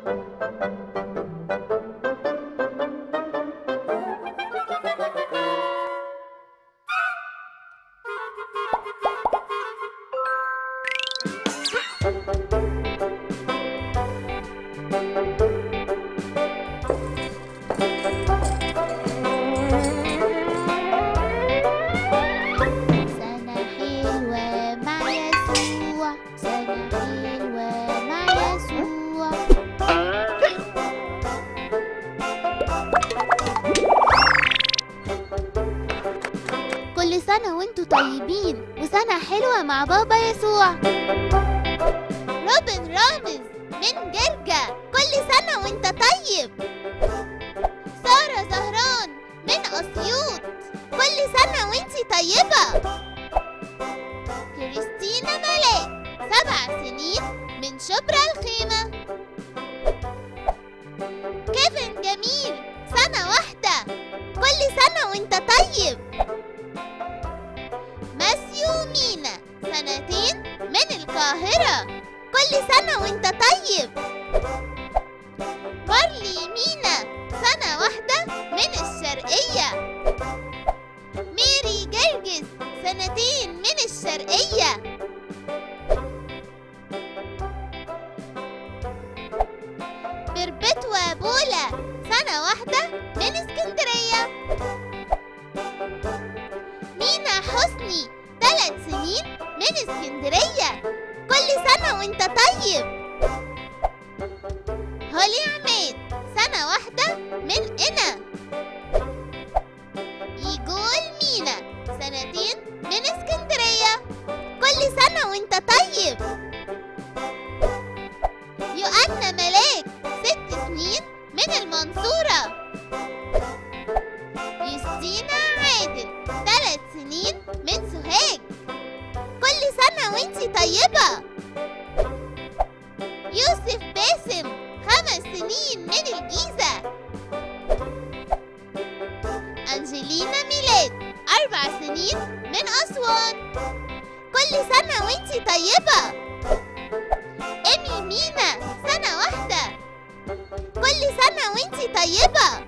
سنة حلوة مع يسوع سنة حلوة مع يسوع كل سنة وانتوا طيبين وسنة حلوة مع بابا يسوع روبن رامز من جرجا كل سنة وانت طيب سارة زهران من أسيوط كل سنة وانتي طيبة كريستينا ملاك سبع سنين من شبرا الخيمة كيفن جميل سنة واحدة كل سنة وانت طيب ماسيو مينا سنتين من القاهرة كل سنة وانت طيب مارلي مينا سنة واحدة من الشرقية ميري جرجس سنتين من الشرقية بربتوا بولا سنة واحدة من اسكندرية مينا حسني ثلاث سنين من اسكندرية كل سنة وانت طيب هولي عماد سنة واحدة من قنا يجول مينا سنتين من اسكندرية كل سنة وانت طيب يوأنا ملاك ست سنين من المنصورة يوستينا عادل ثلاث سنين من سوهاج كل سنة وانتي طيبة يوسف باسم خمس سنين من الجيزة أنجلينا ميلاد أربع سنين من أسوان كل سنة وانتي طيبة إيمي مينا سنة واحدة كل سنة وانتي طيبة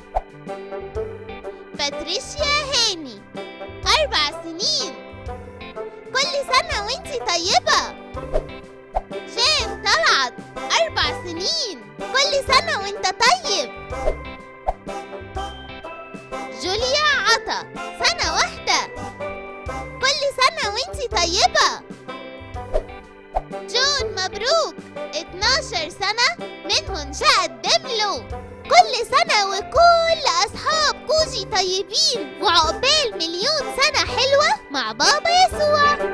باتريشيا هاني أربع سنين كل سنة وانتي طيبة جان طلعت أربع سنين كل سنة وانت طيب جوليا عطا سنة واحدة كل سنة وانتي طيبة جون مبروك 12 سنة من منشأة دملو كل سنة وكل أصحاب كوجي طيبين وعقبال مليون سنة حلوة مع بابا يسوع